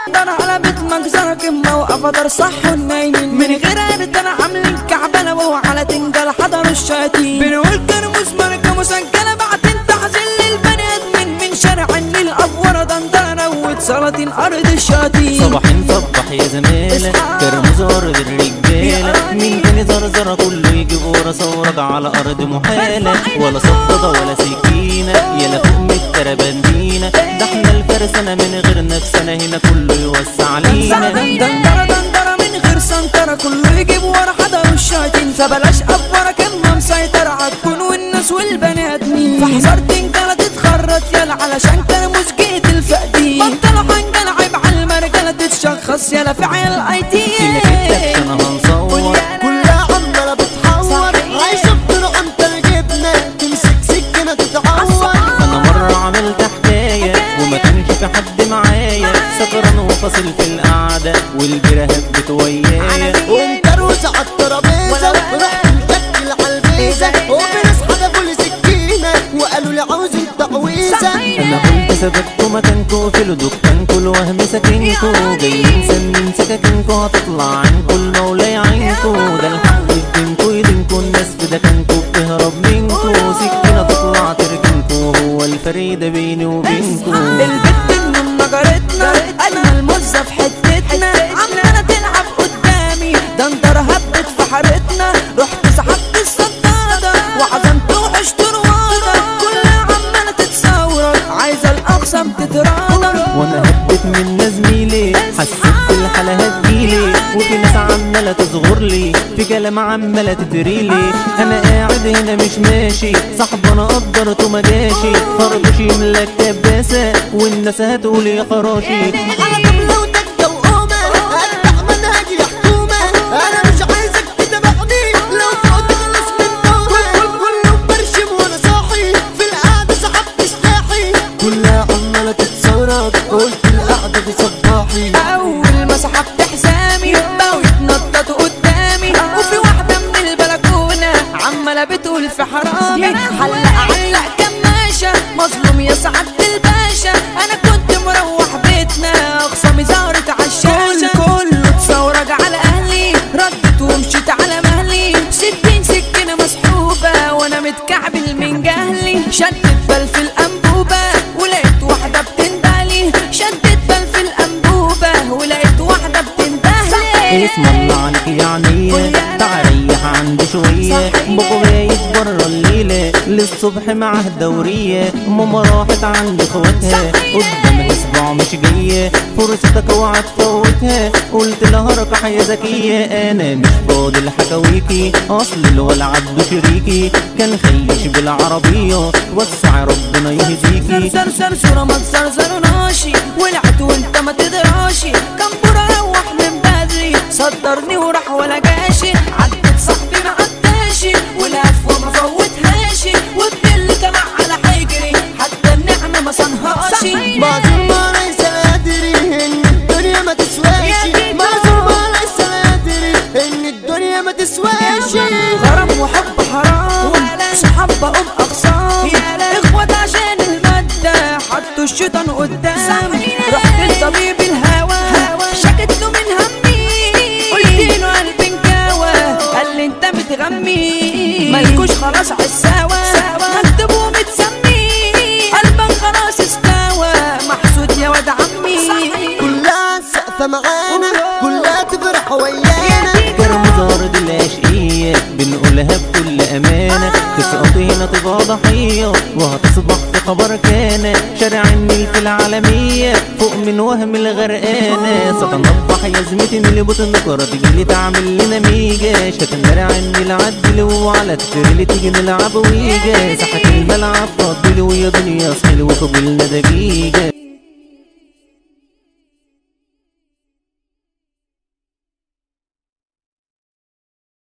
ده انا على بيت مجزرة كمة وقفدر صح النايمين من غير عرض انا عاملين كعبلة وهو على تنجل حضر الشياطين بنقول كرموس ماركة مسجلة بعدين تحزين للبني ادمين من شارع النيل افورة دندرة نوت سلاطين ارض الشياطين صباحين صبح يا زمالة كرموز أرض الرجالة مين تاني زرزرة كله يجيب ورا ثورك على أرض محالة ولا صفدة ولا سكينة يلا فوق من التربندينة ده احنا الفرسانة من غير نفسنا هنا كله يوسع علينا دندرة دندرة من غير سنترة كله يجيب ورا حضر الشياطين فبلاش افورة كلمة مسيطرة عالكون والناس والبني ادمين فحذر تنجلة تتخرط يلا علشان كرموس جيت الفقدين بطلوا حنجلة عيب على المرجلة تتشخص يلا في عيال اي تي كده كده انا هنصور كلها عمالة بتحور عايشة بطرق انت الجبنة تمسك سكينة تتعور انا مرة عملت حكاية وما كانش في حد معايا سكران وفاصل في القعدة والبيرة هبت ويايا وانت روسة على الترابيزة رحت مشكل على البيزة وفي ناس حدفوا لي سكينة وقالوا لي عاوزين تعويذة انا قلت سبقتوا مكانكوا في دكانكوا الوهم سكنكوا جايين سنين سكاكينكوا هتطلع عنكوا المولى يعينكوا ده الحق في دينكوا يدينكوا الناس في دكانكوا بتهرب منكوا سكينة تطلع تركنكوا هو الفريدة بيني وبينكوا البت من نجرتنا اجمل مزة في حتتنا عمالة تلعب قدامي ده انت رهبت في حارتنا رحت سحبت الصدادة وعزمت وحشت روادة كلها عمالة تتصور عايزة الاقسم تتراضى وانا هبت من زميلي حسيت بالحالة هتجيلي وفي ناس عمالة تصغر لي في كلام عمالة تدريلي انا قاعد هنا مش ماشي صاحب انا قدرته ما جاشي خرطوش يملك كباسة والناس هتقول يا خراشي على طبلة وتكة وقومة اتبع منهجي يا حكومة انا مش عايزك تتابعني لو فوت خلص من نومة كله برشم وانا صاحي في القعدة سحبت سلاحي كلها عمالة تتصورك قلت القعدة دي صباحي اول ما سحبت حزامي بقوا يتنططوا قدامي وفي واحده من البلكونه عماله بتقول في حرامي حلق علق كماشه مظلوم يا سعاده الباشا انا كنت مروح بيتنا اخصامي ظهرت عالشاشه كله اتثورج على اهلي ردت ومشيت على مهلي ستين سكينه مسحوبه وانا متكعبل من جهلي شدت بل في الانبوبه ولقيت واحده بتندهلي شدت بل في الانبوبه ولقيت واحده بتندهلي اسم الله عليك يعني تعريح عندي شوية بابا بايت برا الليلة للصبح معاه دورية ماما راحت عند اخواتها قدامها اسبوع مش جاية فرصتك اوعى تفوتها قلت لها ركح يا زكية انا مش فاضي لحكاويكي اصل الولع عبده شريكي كان خيش بالعربية وسع ربنا يهديكي زر زر صورة ما تزرزرناشي ولعت وانت ما تدراشي كان برا روح من بدري صدرني وراح ولا جاشي عدت صاحبي ما عداشي ولف وما فوتهاشي والدل طلع على حجري حتى النعمة ما صنهاشي معذور ما ليس ادري ان الدنيا ما تسواش معذور ما ليس ادري ان الدنيا ما تسواش غرام وحب حرام صحاب بقوم اقسام اخوات عشان المادة حطوا الشيطان قدام رحت لطبيب الهوى شكت له من همي قلت له قلبي انكوى قال لي انت متغمي مالكوش خلاص عالسوا مكتوب ومتسمي قلبك خلاص استوى محسود يا واد عمي كلها سقفة معانا كلها تفرح ويانا كرم زهرة العشقية بنقولها بكل أمانة تسقط هنا تبقى ضحية وهتصبح في خبر كان شارع النيل في العالمية فوق من وهم الغرقانة ستنضح يا زميتي من اللي بتنكر تجيلي تعمل لنا ميجا شتنرع النيل عدل وعلى تتريلي تيجي نلعب ويجا ساحة الملعب فضلي ويا دنيا صحيل وقبلنا دقيقة